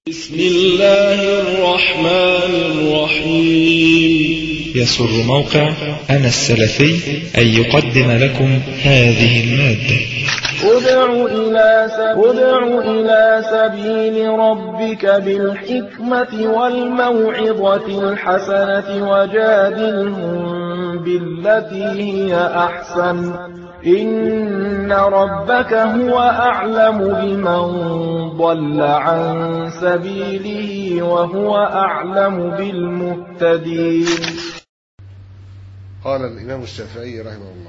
بسم الله الرحمن الرحيم يسر موقع أنا السلفي أن يقدم لكم هذه المادة ادع إلى, س- ادع إلى سبيل ربك بالحكمة والموعظة الحسنة وجادلهم بالتي هي أحسن إن ربك هو أعلم بمن ضل عن سبيله وهو أعلم بالمهتدين قال الإمام الشافعي رحمه الله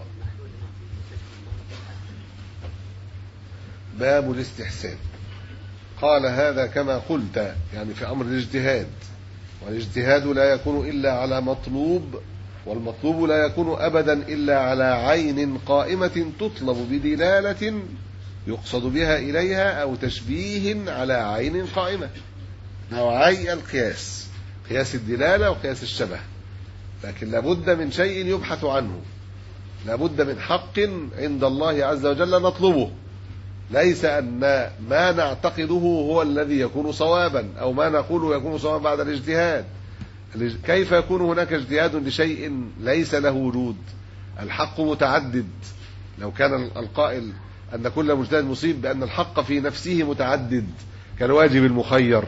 باب الاستحسان قال هذا كما قلت يعني في أمر الاجتهاد والاجتهاد لا يكون إلا على مطلوب والمطلوب لا يكون أبدا إلا على عين قائمة تطلب بدلالة يقصد بها إليها أو تشبيه على عين قائمة نوعي القياس قياس الدلالة وقياس الشبه لكن لابد من شيء يبحث عنه لابد من حق عند الله عز وجل نطلبه ليس أن ما نعتقده هو الذي يكون صوابا أو ما نقوله يكون صوابا بعد الاجتهاد كيف يكون هناك اجتهاد لشيء ليس له وجود الحق متعدد لو كان القائل أن كل مجتهد مصيب بأن الحق في نفسه متعدد كالواجب المخير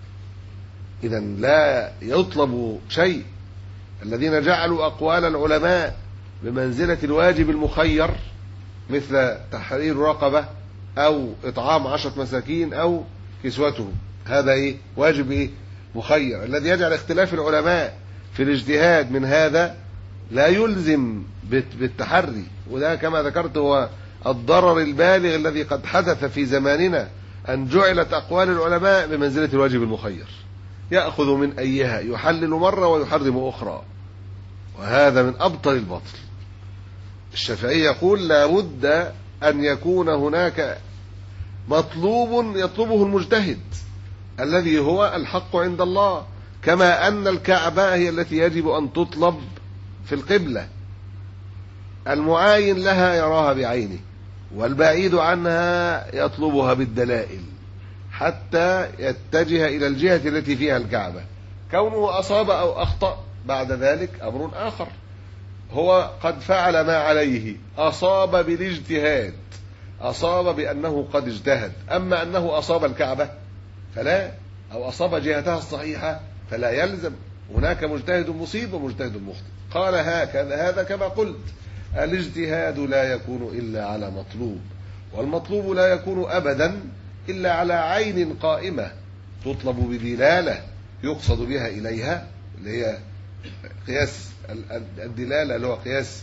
إذا لا يطلب شيء الذين جعلوا أقوال العلماء بمنزلة الواجب المخير مثل تحرير رقبة أو إطعام عشرة مساكين أو كسوتهم هذا إيه واجب إيه مخير الذي يجعل اختلاف العلماء في الاجتهاد من هذا لا يلزم بالتحري وده كما ذكرت هو الضرر البالغ الذي قد حدث في زماننا أن جعلت أقوال العلماء بمنزلة الواجب المخير يأخذ من أيها يحلل مرة ويحرم أخرى وهذا من أبطل البطل الشافعي يقول لا بد أن يكون هناك مطلوب يطلبه المجتهد الذي هو الحق عند الله كما أن الكعبة هي التي يجب أن تطلب في القبلة المعاين لها يراها بعينه والبعيد عنها يطلبها بالدلائل حتى يتجه إلى الجهة التي فيها الكعبة كونه أصاب أو أخطأ بعد ذلك أمر آخر هو قد فعل ما عليه أصاب بالاجتهاد أصاب بأنه قد اجتهد أما أنه أصاب الكعبة فلا أو أصاب جهتها الصحيحة فلا يلزم هناك مجتهد مصيب ومجتهد مخطئ قال هكذا هذا كما قلت الاجتهاد لا يكون إلا على مطلوب والمطلوب لا يكون أبدا إلا على عين قائمة تطلب بدلالة يقصد بها إليها اللي هي قياس الدلالة اللي هو قياس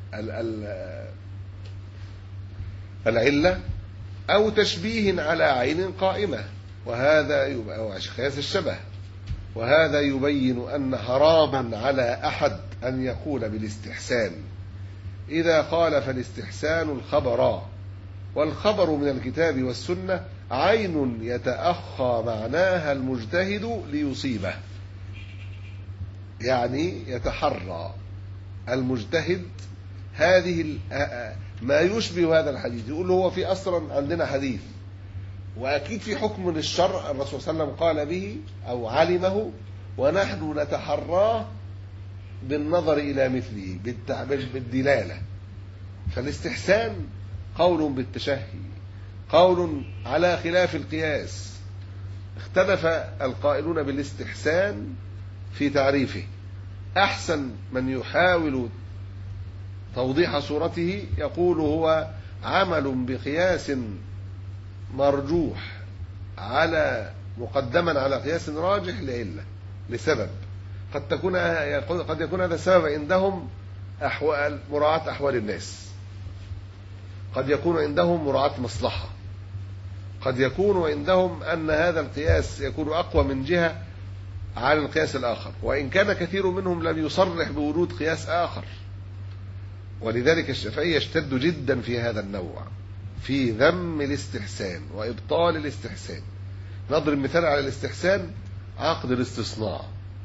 العلة أو تشبيه على عين قائمة وهذا أو قياس الشبه وهذا يبين أن حراما على أحد أن يقول بالاستحسان إذا قال فالاستحسان الخبر والخبر من الكتاب والسنة عين يتأخى معناها المجتهد ليصيبه يعني يتحرى المجتهد هذه ما يشبه هذا الحديث يقول هو في أصلا عندنا حديث وأكيد في حكم للشرع الرسول صلى الله عليه وسلم قال به أو علمه ونحن نتحراه بالنظر إلى مثله بالدلالة فالاستحسان قول بالتشهي قول على خلاف القياس اختلف القائلون بالاستحسان في تعريفه أحسن من يحاول توضيح صورته يقول هو عمل بقياس مرجوح على مقدما على قياس راجح لعلة لسبب قد تكون قد يكون هذا السبب عندهم أحوال مراعاة أحوال الناس قد يكون عندهم مراعاة مصلحة قد يكون عندهم أن هذا القياس يكون أقوى من جهة على القياس الآخر وإن كان كثير منهم لم يصرح بوجود قياس آخر ولذلك الشافعي يشتد جدا في هذا النوع في ذم الاستحسان وإبطال الاستحسان نضرب مثال على الاستحسان عقد الاستصناع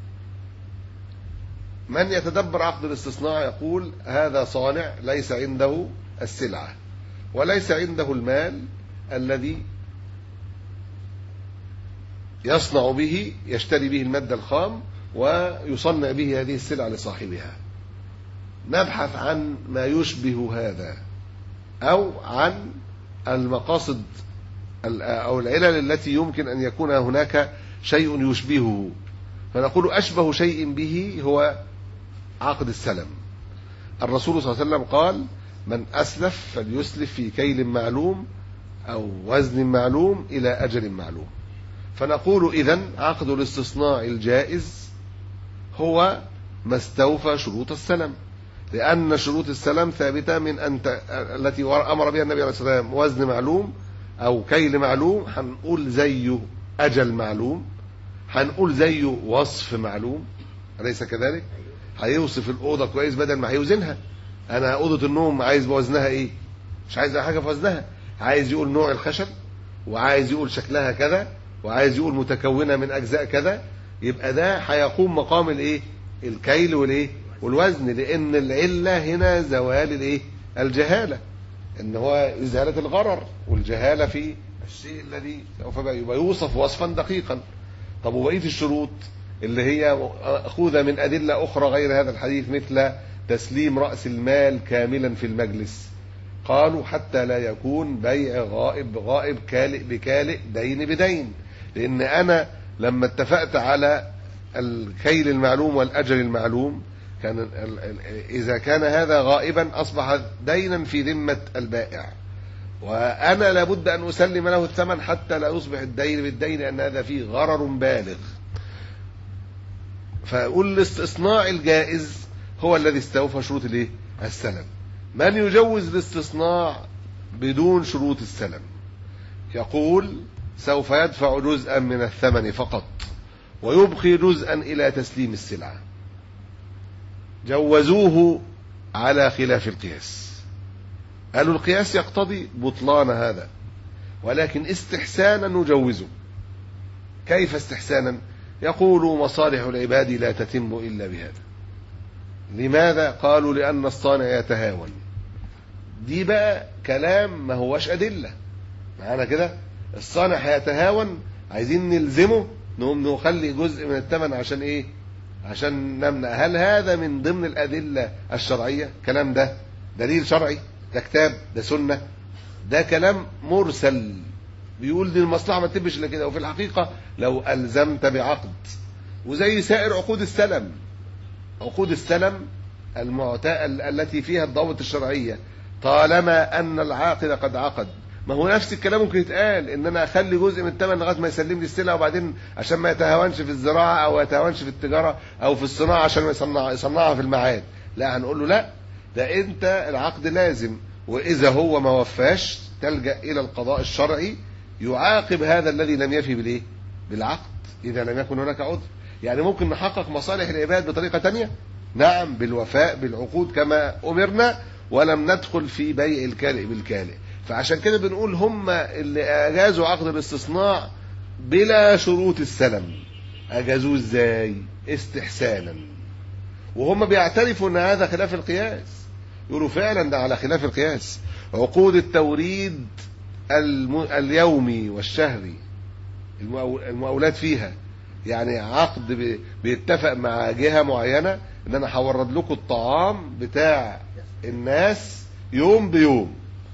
من يتدبر عقد الاستصناع يقول هذا صانع ليس عنده السلعة وليس عنده المال الذي يصنع به يشتري به المادة الخام ويصنع به هذه السلعة لصاحبها نبحث عن ما يشبه هذا أو عن المقاصد أو العلل التي يمكن أن يكون هناك شيء يشبهه فنقول أشبه شيء به هو عقد السلم الرسول صلى الله عليه وسلم قال من أسلف فليسلف في كيل معلوم أو وزن معلوم إلى أجل معلوم فنقول إذن عقد الاستصناع الجائز هو ما استوفى شروط السلم لأن شروط السلم ثابتة من أن ت... التي أمر بها النبي عليه الصلاة والسلام وزن معلوم أو كيل معلوم هنقول زيه أجل معلوم هنقول زيه وصف معلوم أليس كذلك؟ هيوصف الأوضة كويس بدل ما هيوزنها أنا أوضة النوم عايز بوزنها إيه؟ مش عايز حاجة في وزنها عايز يقول نوع الخشب وعايز يقول شكلها كذا وعايز يقول متكونة من أجزاء كذا يبقى ده هيقوم مقام الإيه؟ الكيل والإيه؟ والوزن لأن العلة هنا زوال الإيه؟ الجهالة إن هو إزالة الغرر والجهالة في الشيء الذي سوف يبقى يوصف وصفا دقيقا طب وبقية الشروط اللي هي مأخوذة من أدلة أخرى غير هذا الحديث مثل تسليم رأس المال كاملا في المجلس قالوا حتى لا يكون بيع غائب بغائب كالئ بكالئ دين بدين لأن أنا لما اتفقت على الكيل المعلوم والأجل المعلوم كان إذا كان هذا غائبا أصبح دينا في ذمة البائع وأنا لابد أن أسلم له الثمن حتى لا يصبح الدين بالدين لأن هذا فيه غرر بالغ فأقول الاستصناع الجائز هو الذي استوفى شروط الايه؟ السلم من يجوز الاستصناع بدون شروط السلم يقول سوف يدفع جزءا من الثمن فقط ويبقي جزءا إلى تسليم السلعة جوزوه على خلاف القياس قالوا القياس يقتضي بطلان هذا ولكن استحسانا نجوزه كيف استحسانا يقول مصالح العباد لا تتم إلا بهذا لماذا قالوا لأن الصانع يتهاون دي بقى كلام ما هوش أدلة معانا كده الصانع هيتهاون عايزين نلزمه نقوم نخلي جزء من الثمن عشان ايه عشان نمنع هل هذا من ضمن الأدلة الشرعية كلام ده دليل شرعي ده كتاب ده سنة ده كلام مرسل بيقول دي المصلحة ما تبش الا كده وفي الحقيقة لو ألزمت بعقد وزي سائر عقود السلم عقود السلم المعتاء التي فيها الضوابط الشرعية طالما أن العاقد قد عقد ما هو نفس الكلام ممكن يتقال ان انا اخلي جزء من الثمن لغايه ما يسلم لي السلعه وبعدين عشان ما يتهاونش في الزراعه او يتهاونش في التجاره او في الصناعه عشان ما يصنع يصنعها في المعاد لا هنقول له لا ده انت العقد لازم واذا هو ما وفاش تلجا الى القضاء الشرعي يعاقب هذا الذي لم يفي بالايه بالعقد اذا لم يكن هناك عذر يعني ممكن نحقق مصالح العباد بطريقه تانية نعم بالوفاء بالعقود كما امرنا ولم ندخل في بيع الكالئ بالكالئ فعشان كده بنقول هم اللي اجازوا عقد الاستصناع بلا شروط السلم اجازوه ازاي استحسانا وهم بيعترفوا ان هذا خلاف القياس يقولوا فعلا ده على خلاف القياس عقود التوريد الم... اليومي والشهري المقاولات فيها يعني عقد بي... بيتفق مع جهة معينة ان انا هورد لكم الطعام بتاع الناس يوم بيوم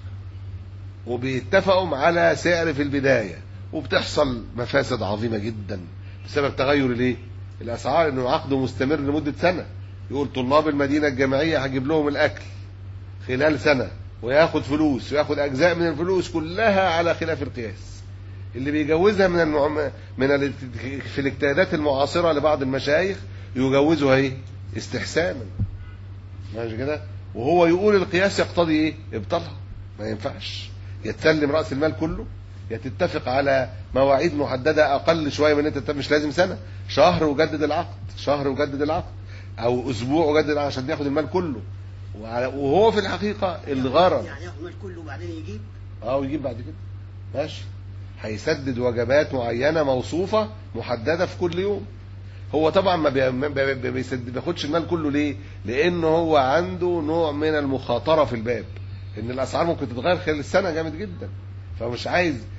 وبيتفقوا على سعر في البداية وبتحصل مفاسد عظيمة جدا بسبب تغير الايه الاسعار انه عقد مستمر لمدة سنة يقول طلاب المدينة الجامعية هجيب لهم الاكل خلال سنة وياخد فلوس وياخد اجزاء من الفلوس كلها على خلاف القياس اللي بيجوزها من المعم... من ال... في الاجتهادات المعاصرة لبعض المشايخ يجوزها ايه استحسانا ماشي كده وهو يقول القياس يقتضي ايه ابطالها ما ينفعش يتسلم راس المال كله يا تتفق على مواعيد محدده اقل شويه من انت مش لازم سنه شهر وجدد العقد شهر وجدد العقد او اسبوع وجدد العقد عشان ياخد المال كله وهو في الحقيقه الغرض يعني ياخد المال كله وبعدين يجيب اه ويجيب بعد كده ماشي هيسدد وجبات معينه موصوفه محدده في كل يوم هو طبعا ما بي- ما بي- ما بيسد- بياخدش المال كله ليه؟ لان هو عنده نوع من المخاطره في الباب ان الاسعار ممكن تتغير خلال السنه جامد جدا فمش عايز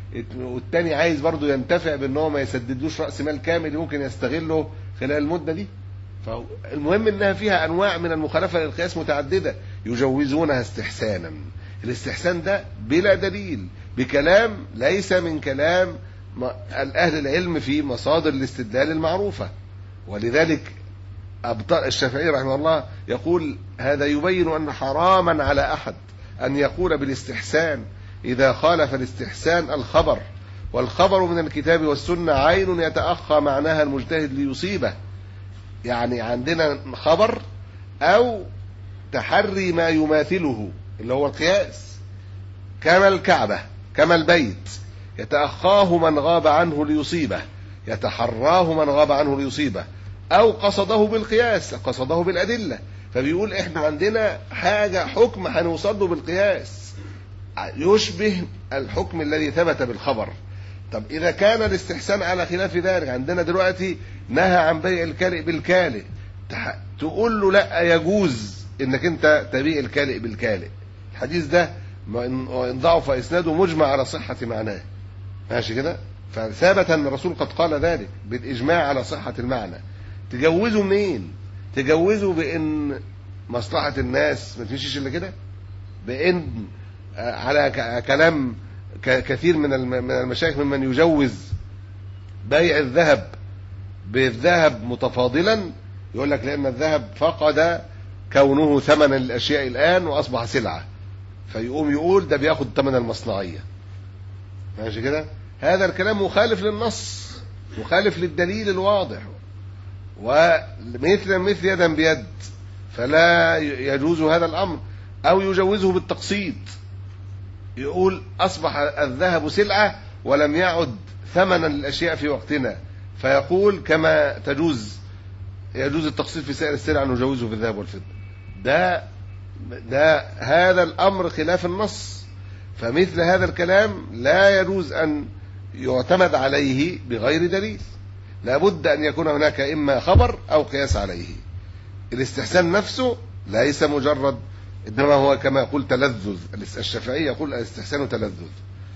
والتاني عايز برضه ينتفع بان هو ما يسددلوش راس مال كامل ممكن يستغله خلال المده دي فالمهم انها فيها انواع من المخالفه للقياس متعدده يجوزونها استحسانا الاستحسان ده بلا دليل بكلام ليس من كلام اهل العلم في مصادر الاستدلال المعروفه ولذلك أبطال الشافعي رحمه الله يقول هذا يبين أن حراما على أحد أن يقول بالاستحسان إذا خالف الاستحسان الخبر والخبر من الكتاب والسنة عين يتأخى معناها المجتهد ليصيبه يعني عندنا خبر أو تحري ما يماثله اللي هو القياس كما الكعبة كما البيت يتأخاه من غاب عنه ليصيبه يتحراه من غاب عنه ليصيبه أو قصده بالقياس قصده بالأدلة فبيقول إحنا عندنا حاجة حكم هنوصل له بالقياس يشبه الحكم الذي ثبت بالخبر طب إذا كان الاستحسان على خلاف ذلك عندنا دلوقتي نهى عن بيع الكالئ بالكالئ تقول له لا يجوز انك انت تبيع الكالئ بالكالئ الحديث ده وان ضعف اسناده مجمع على صحه معناه ماشي كده فثبت ان الرسول قد قال ذلك بالاجماع على صحه المعنى تجوزه منين تجوزه بان مصلحه الناس ما تمشيش الا كده بان على كلام كثير من من المشايخ ممن يجوز بيع الذهب بالذهب متفاضلا يقول لك لان الذهب فقد كونه ثمن الاشياء الان واصبح سلعه فيقوم يقول ده بياخد ثمن المصنعيه ماشي كده هذا الكلام مخالف للنص مخالف للدليل الواضح ومثل مثل يدا بيد فلا يجوز هذا الامر او يجوزه بالتقسيط يقول اصبح الذهب سلعه ولم يعد ثمنا للاشياء في وقتنا فيقول كما تجوز يجوز التقسيط في سائر السلع نجوزه في الذهب والفضه ده ده هذا الامر خلاف النص فمثل هذا الكلام لا يجوز ان يعتمد عليه بغير دليل لابد ان يكون هناك اما خبر او قياس عليه الاستحسان نفسه ليس مجرد انما هو كما يقول تلذذ الشافعي يقول الاستحسان تلذذ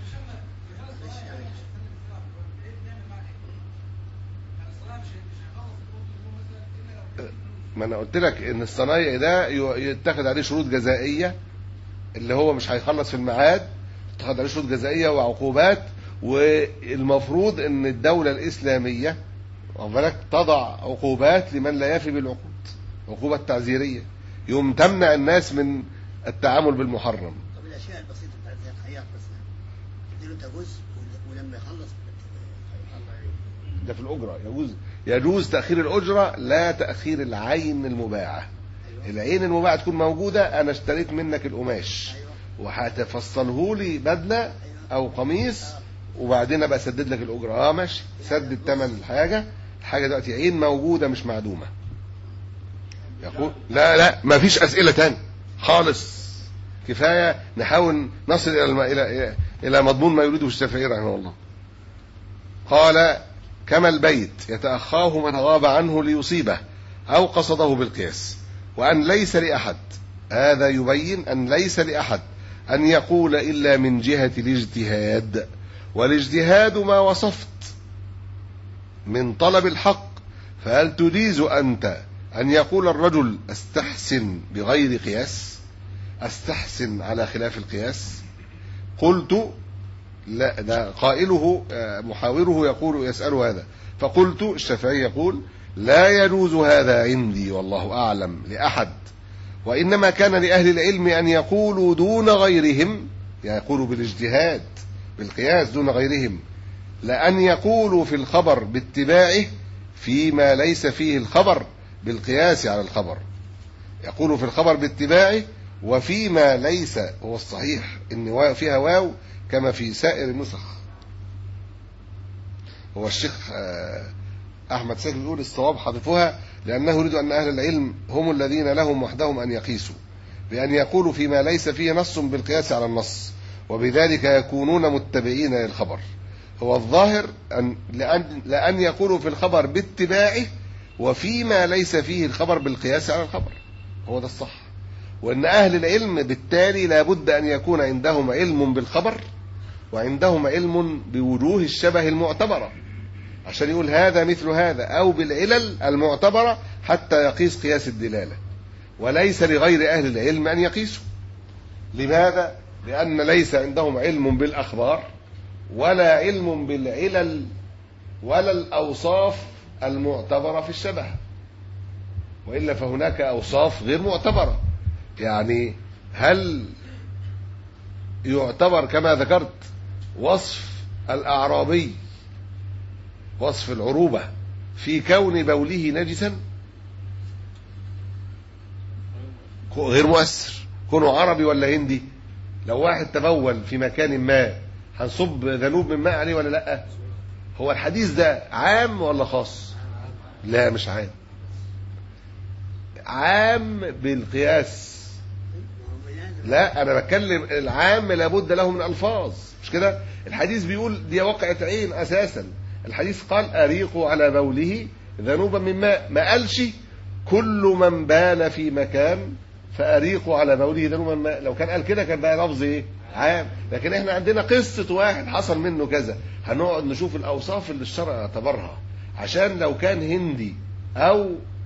ما انا قلت لك ان الصنايعي ده يتخذ عليه شروط جزائيه اللي هو مش هيخلص في الميعاد يتخذ عليه شروط جزائيه وعقوبات والمفروض ان الدوله الاسلاميه واخد بالك تضع عقوبات لمن لا يفي بالعقود عقوبه تعزيريه يوم تمنع الناس من التعامل بالمحرم طب الاشياء البسيطه بتاعت زي الخياط مثلا تديله تجوز ولما يخلص ده في الاجره يجوز يجوز تاخير الاجره لا تاخير العين المباعه العين المباعه تكون موجوده انا اشتريت منك القماش وهتفصله لي بدله او قميص وبعدين ابقى اسدد لك الاجره اه ماشي سدد ثمن الحاجه الحاجه دلوقتي عين موجوده مش معدومه يقول لا لا ما فيش اسئله تاني خالص كفايه نحاول نصل الى الم... الى الى مضمون ما يريده الشافعي رحمه الله قال كما البيت يتأخاه من غاب عنه ليصيبه أو قصده بالقياس وأن ليس لأحد هذا يبين أن ليس لأحد أن يقول إلا من جهة الاجتهاد والاجتهاد ما وصفت من طلب الحق فهل تجيز أنت أن يقول الرجل استحسن بغير قياس استحسن على خلاف القياس قلت لا ده قائله محاوره يقول يسأل هذا فقلت الشافعي يقول لا يجوز هذا عندي والله أعلم لأحد وإنما كان لأهل العلم أن يقولوا دون غيرهم يعني يقولوا بالاجتهاد بالقياس دون غيرهم لأن يقولوا في الخبر باتباعه فيما ليس فيه الخبر بالقياس على الخبر يقول في الخبر باتباعه وفيما ليس هو الصحيح ان فيها واو كما في سائر النسخ هو الشيخ احمد سيد بيقول الصواب حذفها لانه يريد ان اهل العلم هم الذين لهم وحدهم ان يقيسوا بان يقولوا فيما ليس فيه نص بالقياس على النص وبذلك يكونون متبعين للخبر هو الظاهر أن لأن, لأن يقولوا في الخبر باتباعه وفيما ليس فيه الخبر بالقياس على الخبر هو ده الصح وأن أهل العلم بالتالي لابد أن يكون عندهم علم بالخبر وعندهم علم بوجوه الشبه المعتبرة عشان يقول هذا مثل هذا أو بالعلل المعتبرة حتى يقيس قياس الدلالة وليس لغير أهل العلم أن يقيسوا لماذا؟ لأن ليس عندهم علم بالأخبار ولا علم بالعلل ولا الأوصاف المعتبرة في الشبه وإلا فهناك أوصاف غير معتبرة يعني هل يعتبر كما ذكرت وصف الأعرابي وصف العروبة في كون بوله نجسا غير مؤثر كونه عربي ولا هندي لو واحد تبول في مكان ما هنصب ذنوب من ماء عليه ولا لا هو الحديث ده عام ولا خاص لا مش عام عام بالقياس لا انا بتكلم العام لابد له من الفاظ مش كده الحديث بيقول دي وقعة عين اساسا الحديث قال اريقوا على بوله ذنوبا من ماء ما قالش كل من بال في مكان فاريقوا على بوله ذنوبا من ماء لو كان قال كده كان بقى لفظ ايه عام لكن احنا عندنا قصة واحد حصل منه كذا هنقعد نشوف الاوصاف اللي الشرع اعتبرها عشان لو كان هندي او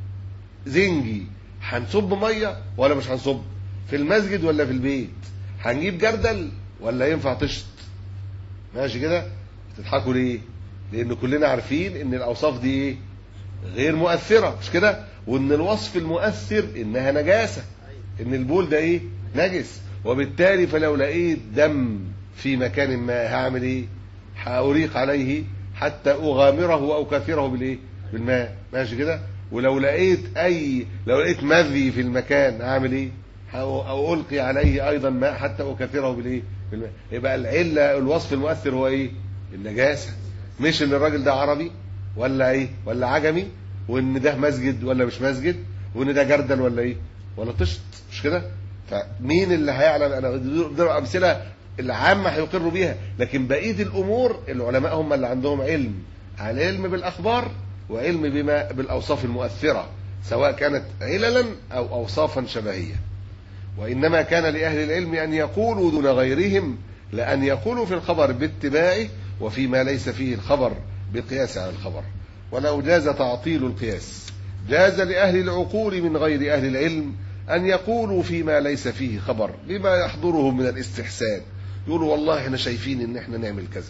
زنجي هنصب ميه ولا مش هنصب في المسجد ولا في البيت هنجيب جردل ولا ينفع تشط ماشي كده تضحكوا ليه لان كلنا عارفين ان الاوصاف دي ايه غير مؤثره مش كده وان الوصف المؤثر انها نجاسه ان البول ده ايه نجس وبالتالي فلو لقيت دم في مكان ما هعمل ايه هأريق عليه حتى اغامره او كثره بالايه بالماء ماشي كده ولو لقيت اي لو لقيت مذي في المكان اعمل ايه او أو القي عليه ايضا ماء حتى اكثره بالايه بالماء يبقى العله الوصف المؤثر هو ايه النجاسه مش ان الراجل ده عربي ولا ايه ولا عجمي وان ده مسجد ولا مش مسجد وان ده جردل ولا ايه ولا طشت مش كده فمين اللي هيعلم انا دول امثله العامه هيقروا بيها لكن بقيه الامور العلماء هم اللي عندهم علم علم بالاخبار وعلم بما بالاوصاف المؤثره سواء كانت عللا او اوصافا شبهيه وانما كان لاهل العلم ان يقولوا دون غيرهم لان يقولوا في الخبر باتباعه وفيما ليس فيه الخبر بالقياس على الخبر ولو جاز تعطيل القياس جاز لاهل العقول من غير اهل العلم ان يقولوا فيما ليس فيه خبر بما يحضرهم من الاستحسان يقولوا والله احنا شايفين ان احنا نعمل كذا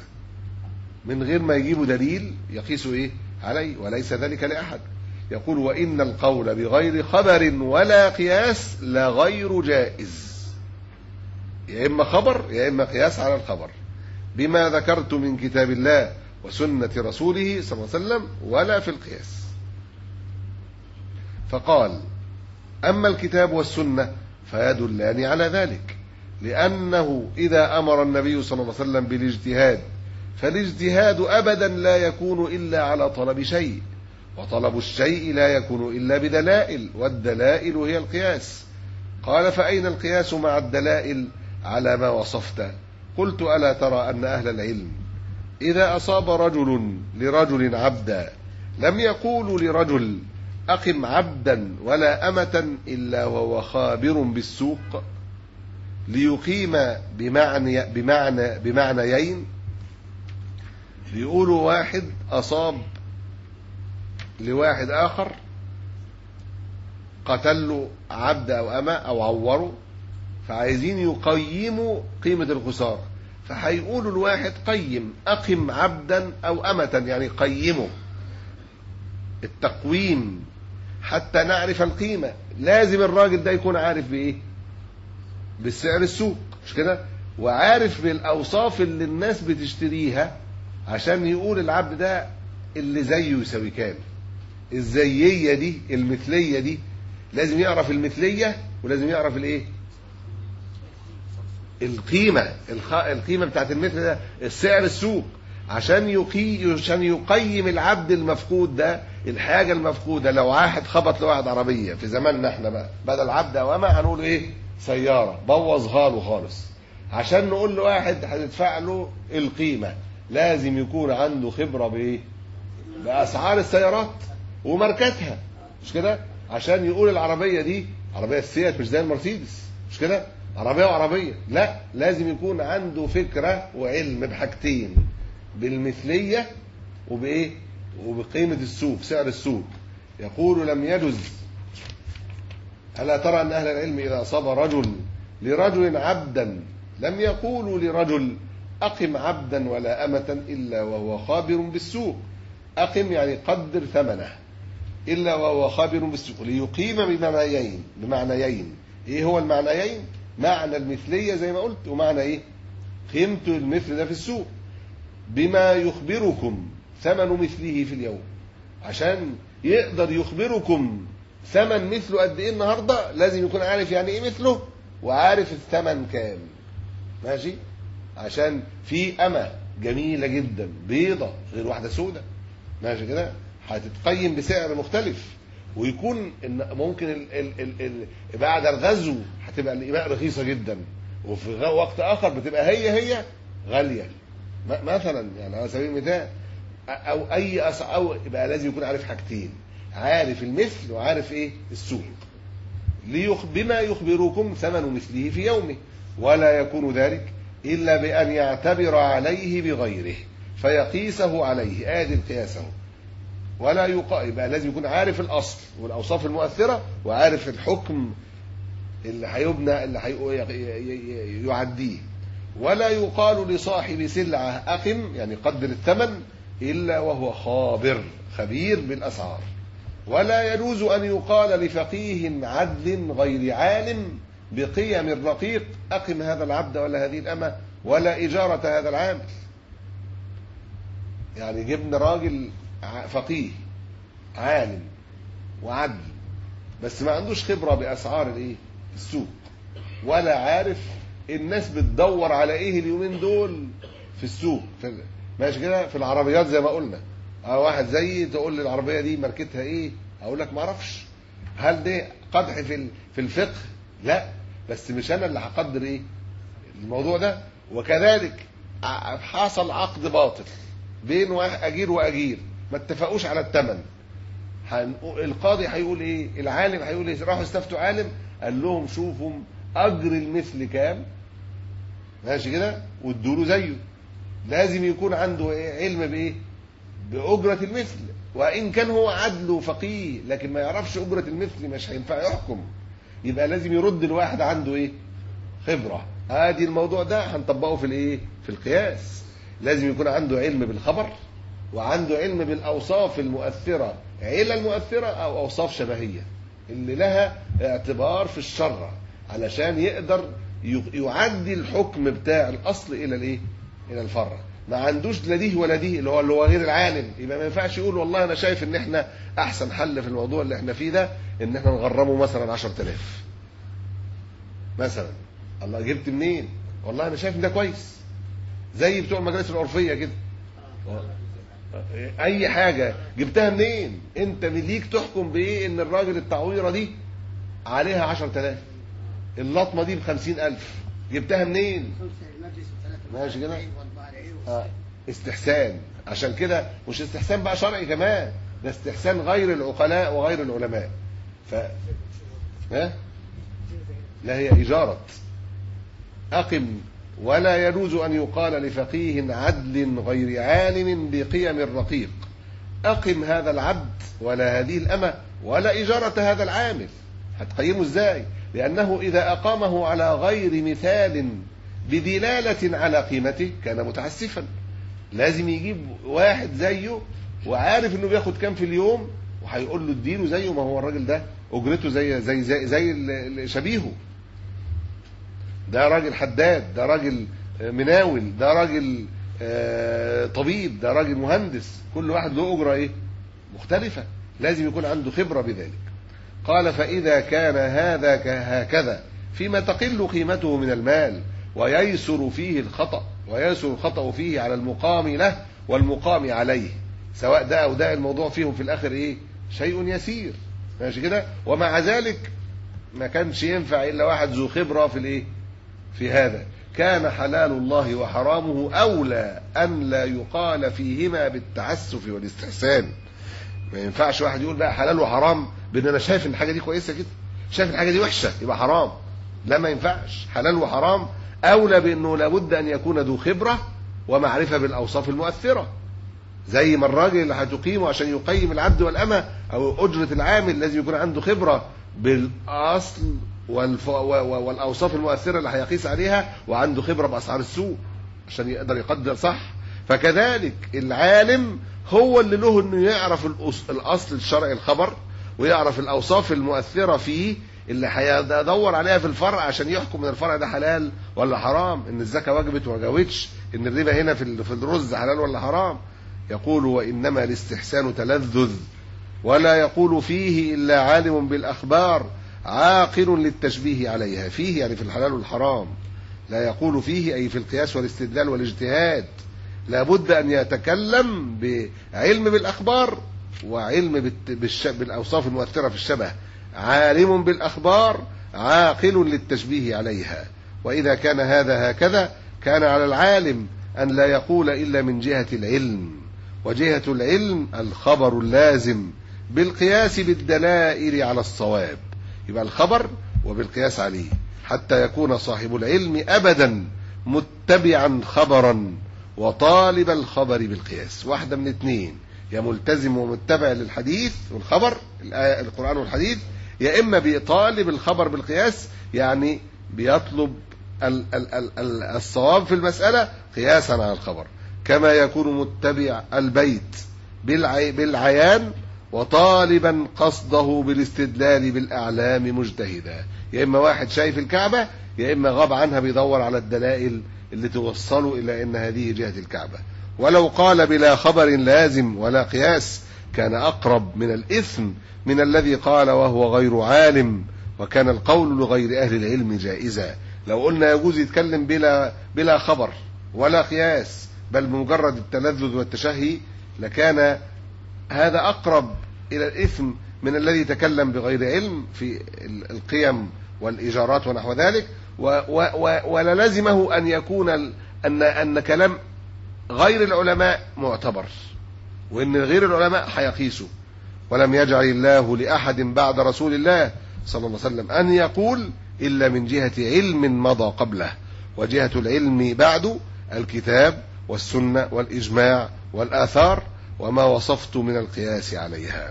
من غير ما يجيبوا دليل يقيسوا ايه عليه وليس ذلك لاحد يقول وان القول بغير خبر ولا قياس لغير جائز يا اما خبر يا اما قياس على الخبر بما ذكرت من كتاب الله وسنه رسوله صلى الله عليه وسلم ولا في القياس فقال اما الكتاب والسنه فيدلان على ذلك لانه اذا امر النبي صلى الله عليه وسلم بالاجتهاد فالاجتهاد ابدا لا يكون الا على طلب شيء وطلب الشيء لا يكون الا بدلائل والدلائل هي القياس قال فاين القياس مع الدلائل على ما وصفت قلت الا ترى ان اهل العلم اذا اصاب رجل لرجل عبدا لم يقولوا لرجل اقم عبدا ولا امه الا وهو خابر بالسوق ليقيم بمعنى بمعنى بمعنيين بيقولوا واحد أصاب لواحد آخر قتل له عبد أو أمة أو عوره فعايزين يقيموا قيمة الخسارة فهيقولوا الواحد قيم أقم عبدا أو أمة يعني قيمه التقويم حتى نعرف القيمة لازم الراجل ده يكون عارف بإيه بالسعر السوق مش كده وعارف بالأوصاف اللي الناس بتشتريها عشان يقول العبد ده اللي زيه يساوي كام الزيية دي المثلية دي لازم يعرف المثلية ولازم يعرف الايه القيمة الخ... القيمة بتاعت المثل ده السعر السوق عشان يقي عشان يقيم العبد المفقود ده الحاجة المفقودة لو واحد خبط لواحد عربية في زماننا احنا بقى بدل عبد أو أمة هنقول ايه سيارة بوظها له خالص عشان نقول لواحد هتدفع له القيمة لازم يكون عنده خبرة بإيه؟ بأسعار السيارات وماركتها مش كده؟ عشان يقول العربية دي عربية السيات مش زي المرسيدس مش كده؟ عربيه وعربيه لا لازم يكون عنده فكره وعلم بحاجتين بالمثليه وبايه وبقيمه السوق سعر السوق يقول لم يجز ألا ترى أن أهل العلم إذا أصاب رجل لرجل عبدا لم يقولوا لرجل أقم عبدا ولا أمة إلا وهو خابر بالسوق أقم يعني قدر ثمنه إلا وهو خابر بالسوق ليقيم بمعنيين بمعنيين إيه هو المعنيين معنى المثلية زي ما قلت ومعنى إيه قيمة المثل ده في السوق بما يخبركم ثمن مثله في اليوم عشان يقدر يخبركم ثمن مثله قد ايه النهارده لازم يكون عارف يعني ايه مثله وعارف الثمن كام ماشي عشان في أمة جميلة جدا بيضة غير واحدة سودة ماشي كده هتتقيم بسعر مختلف ويكون إن ممكن ال ال ال ال بعد الغزو هتبقى الإماء رخيصة جدا وفي غ- وقت آخر بتبقى هي هي غالية م- مثلا يعني على سبيل المثال أ- أو أي أس أو يبقى لازم يكون عارف حاجتين عارف المثل وعارف إيه السوق ليخ بما يخبركم ثمن مثله في يومه ولا يكون ذلك إلا بأن يعتبر عليه بغيره فيقيسه عليه آدي قياسه ولا يقا يبقى لازم يكون عارف الأصل والأوصاف المؤثرة وعارف الحكم اللي هيبنى اللي هي- يعديه ولا يقال لصاحب سلعة أقم يعني قدر الثمن إلا وهو خابر خبير بالأسعار ولا يجوز أن يقال لفقيه عدل غير عالم بقيم الرقيق أقم هذا العبد ولا هذه الأمة ولا إجارة هذا العامل يعني جبنا راجل ع- فقيه عالم وعدل بس ما عندوش خبرة بأسعار الإيه السوق ولا عارف الناس بتدور على إيه اليومين دول في السوق في ال- ماشي كده في العربيات زي ما قلنا اه واحد زيي تقول لي العربيه دي ماركتها ايه اقول لك ما اعرفش هل ده قدح في ال- في الفقه لا بس مش انا اللي هقدر ايه الموضوع ده وكذلك ع- حصل عقد باطل بين واحد اجير واجير ما اتفقوش على الثمن هنقو- القاضي هيقول ايه العالم هيقول ايه راحوا استفتوا عالم قال لهم شوفوا اجر المثل كام ماشي كده وادوا له زيه لازم يكون عنده إيه؟ علم بايه بأجرة المثل وإن كان هو عدل وفقيه لكن ما يعرفش أجرة المثل مش هينفع يحكم يبقى لازم يرد الواحد عنده إيه خبرة ادي الموضوع ده هنطبقه في الايه في القياس لازم يكون عنده علم بالخبر وعنده علم بالاوصاف المؤثره علل مؤثره او اوصاف شبهيه اللي لها اعتبار في الشرع علشان يقدر ي- يعدي الحكم بتاع الاصل الى الايه الى الفرع ما عندوش لا دي ولا دي اللي هو اللي هو غير العالم يبقى ما ينفعش يقول والله انا شايف ان احنا احسن حل في الموضوع اللي احنا فيه ده ان احنا نغرمه مثلا 10000 مثلا الله جبت منين والله انا شايف ان ده كويس زي بتوع المجالس العرفيه كده اي حاجه جبتها منين انت ليك تحكم بايه ان الراجل التعويره دي عليها 10000 اللطمه دي ب 50000 جبتها منين خمسة المجلس وثلاثة ماشي كده؟ وأربعة العير آه. استحسان عشان كده مش استحسان بقى شرعي كمان ده استحسان غير العقلاء وغير العلماء ف ها لا هي إجارة أقم ولا يجوز أن يقال لفقيه عدل غير عالم بقيم الرقيق أقم هذا العبد ولا هذه الأمة ولا إجارة هذا العامل هتقيمه إزاي لأنه إذا أقامه على غير مثال بدلالة على قيمته كان متعسفا لازم يجيب واحد زيه وعارف انه بياخد كام في اليوم وهيقول له اديله زيه ما هو الراجل ده اجرته زي زي زي, زي ال- شبيهه ده راجل حداد ده راجل آه، مناول ده راجل آه، طبيب ده راجل مهندس كل واحد له اجره ايه مختلفه لازم يكون عنده خبره بذلك قال فاذا كان هذا هكذا فيما تقل قيمته من المال وييسر فيه الخطأ وييسر الخطأ فيه على المقام له والمقام عليه سواء ده أو ده الموضوع فيهم في الآخر إيه شيء يسير ماشي كده ومع ذلك ما كانش ينفع إلا واحد ذو خبرة في الإيه في هذا كان حلال الله وحرامه أولى أن لا يقال فيهما بالتعسف والاستحسان ما ينفعش واحد يقول بقى حلال وحرام بان انا شايف ان الحاجه دي كويسه كده شايف الحاجه دي وحشه يبقى حرام لا ما ينفعش حلال وحرام أولى بأنه لابد أن يكون ذو خبرة ومعرفة بالأوصاف المؤثرة زي ما الراجل اللي هتقيمه عشان يقيم العبد والأمة أو أجرة العامل لازم يكون عنده خبرة بالأصل والف... و- و- والأوصاف المؤثرة اللي هيقيس عليها وعنده خبرة بأسعار السوق عشان يقدر يقدر صح فكذلك العالم هو اللي له انه يعرف الأص- الاصل الشرعي الخبر ويعرف الاوصاف المؤثره فيه اللي هيدور عليها في الفرع عشان يحكم ان الفرع ده حلال ولا حرام ان الزكاه وجبت وما جاوتش ان الربا هنا في ال- في الرز حلال ولا حرام يقول وانما الاستحسان تلذذ ولا يقول فيه الا عالم بالاخبار عاقل للتشبيه عليها فيه يعني في الحلال والحرام لا يقول فيه أي في القياس والاستدلال والاجتهاد لابد أن يتكلم بعلم بالأخبار وعلم بالت- بالش- بالأوصاف المؤثرة في الشبه عالم بالأخبار عاقل للتشبيه عليها وإذا كان هذا هكذا كان على العالم أن لا يقول إلا من جهة العلم وجهة العلم الخبر اللازم بالقياس بالدلائل على الصواب يبقى الخبر وبالقياس عليه حتى يكون صاحب العلم أبدا متبعا خبرا وطالب الخبر بالقياس واحدة من اثنين يا ملتزم ومتبع للحديث والخبر الآية- القرآن والحديث يا إما بيطالب الخبر بالقياس يعني بيطلب ال- ال- ال- ال- الصواب في المسألة قياسا على الخبر كما يكون متبع البيت بالعي بالعيان وطالبا قصده بالاستدلال بالأعلام مجتهدا يا إما واحد شايف الكعبة يا إما غاب عنها بيدور على الدلائل اللي توصله إلى أن هذه جهة الكعبة ولو قال بلا خبر لازم ولا قياس كان أقرب من الإثم من الذي قال وهو غير عالم وكان القول لغير أهل العلم جائزا لو قلنا يجوز يتكلم بلا بلا خبر ولا قياس بل بمجرد التلذذ والتشهي لكان هذا أقرب إلى الإثم من الذي تكلم بغير علم في ال- القيم والإيجارات ونحو ذلك و و و وللزمه أن يكون ال- أن أن كلام غير العلماء معتبر وأن غير العلماء هيقيسوا ولم يجعل الله لأحد بعد رسول الله صلى الله عليه وسلم أن يقول إلا من جهة علم مضى قبله وجهة العلم بعد الكتاب والسنة والإجماع والآثار وما وصفت من القياس عليها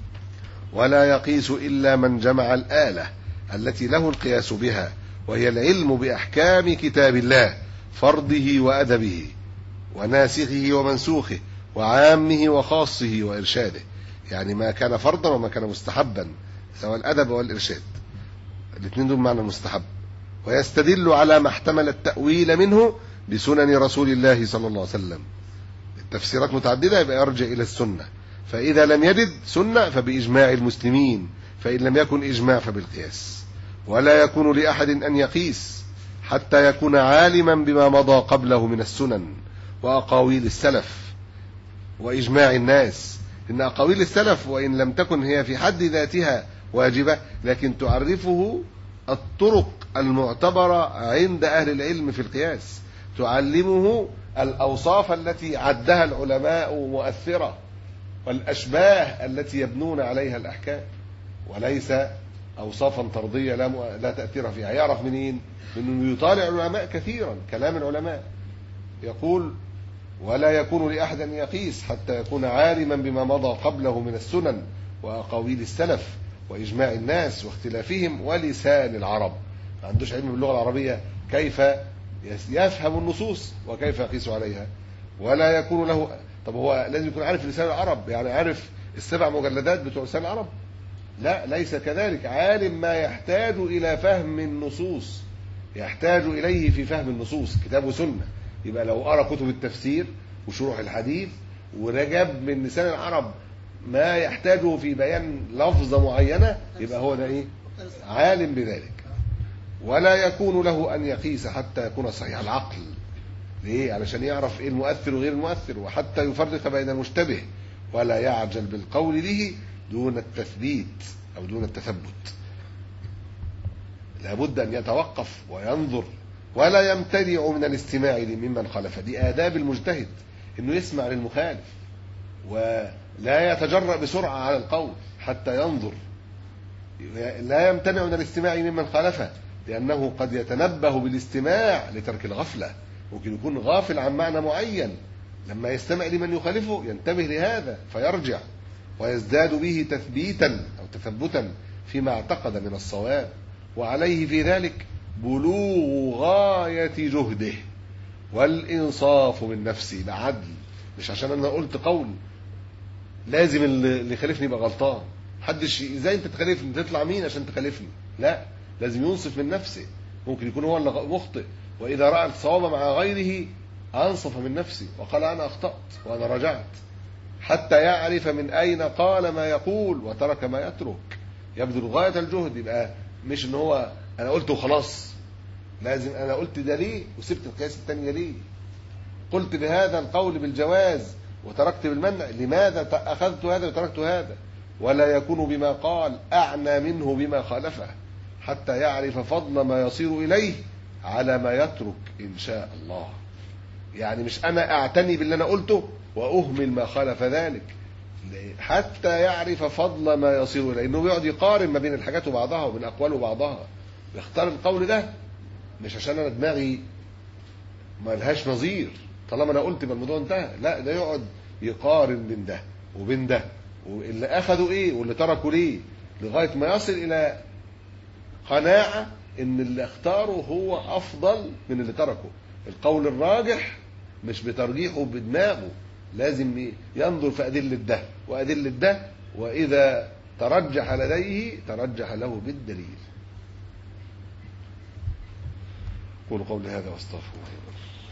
ولا يقيس إلا من جمع الآلة التي له القياس بها وهي العلم بأحكام كتاب الله فرضه وأدبه وناسخه ومنسوخه وعامه وخاصه وإرشاده يعني ما كان فرضا وما كان مستحبا سواء الأدب والإرشاد الاثنين دول معنى مستحب ويستدل على ما احتمل التأويل منه بسنن رسول الله صلى الله عليه وسلم التفسيرات متعددة يبقى يرجع إلى السنة فإذا لم يجد سنة فبإجماع المسلمين فإن لم يكن إجماع فبالقياس ولا يكون لأحد أن يقيس حتى يكون عالما بما مضى قبله من السنن وأقاويل السلف وإجماع الناس إن أقاويل السلف وإن لم تكن هي في حد ذاتها واجبة لكن تعرفه الطرق المعتبرة عند أهل العلم في القياس تعلمه الأوصاف التي عدها العلماء مؤثرة والأشباه التي يبنون عليها الأحكام وليس أوصافا طردية لا, مؤ... لا تأثير فيها يعرف منين؟ من أنه يطالع العلماء كثيرا كلام العلماء يقول ولا يكون لأحد أن يقيس حتى يكون عالما بما مضى قبله من السنن وأقاويل السلف وإجماع الناس واختلافهم ولسان العرب ما عندوش علم باللغة العربية كيف يفهم النصوص وكيف يقيس عليها ولا يكون له طب هو لازم يكون عارف لسان العرب يعني عارف السبع مجلدات بتوع لسان العرب لا ليس كذلك عالم ما يحتاج إلى فهم النصوص يحتاج إليه في فهم النصوص كتاب وسنة يبقى لو قرأ كتب التفسير وشروح الحديث ورجب من لسان العرب ما يحتاجه في بيان لفظة معينة يبقى هو ده ايه عالم بذلك ولا يكون له أن يقيس حتى يكون صحيح العقل ليه علشان يعرف ايه المؤثر وغير المؤثر وحتى يفرق بين المشتبه ولا يعجل بالقول به دون التثبيت أو دون التثبت لابد أن يتوقف وينظر ولا يمتنع من الاستماع ممن خالف دي آداب المجتهد انه يسمع للمخالف ولا يتجرأ بسرعة على القول حتى ينظر لا يمتنع من الاستماع ممن خالفه لأنه قد يتنبه بالاستماع لترك الغفلة ممكن يكون غافل عن معنى معين لما يستمع لمن يخالفه ينتبه لهذا فيرجع ويزداد به تثبيتا أو تثبتا فيما اعتقد من الصواب وعليه في ذلك بلوغ غاية جهده والإنصاف من نفسه بعدل مش عشان أنا قلت قول لازم اللي يخالفني يبقى غلطان محدش ازاي انت تخالفني تطلع مين عشان تخالفني لا لازم ينصف من نفسه ممكن يكون هو اللي مخطئ واذا راى الصواب مع غيره انصف من نفسه وقال انا اخطات وانا رجعت حتى يعرف من اين قال ما يقول وترك ما يترك يبذل غايه الجهد يبقى مش ان هو انا قلت وخلاص لازم انا قلت ده ليه وسبت القياس الثانيه ليه قلت بهذا القول بالجواز وتركت بالمنع لماذا اخذت هذا وتركت هذا ولا يكون بما قال اعنى منه بما خالفه حتى يعرف فضل ما يصير اليه على ما يترك ان شاء الله يعني مش انا اعتني باللي انا قلته واهمل ما خالف ذلك حتى يعرف فضل ما يصير اليه انه بيقعد يقارن ما بين الحاجات وبعضها وبين اقوال وبعضها يختار القول ده مش عشان انا دماغي ما لهاش نظير طالما انا قلت يبقى الموضوع انتهى لا ده يقعد يقارن بين ده وبين ده واللي اخذوا ايه واللي تركوا ليه لغايه ما يصل الى قناعه ان اللي اختاره هو افضل من اللي تركه القول الراجح مش بترجيحه بدماغه لازم ينظر في ادله ده وادله ده واذا ترجح لديه ترجح له بالدليل قولوا قولي هذا واستغفر الله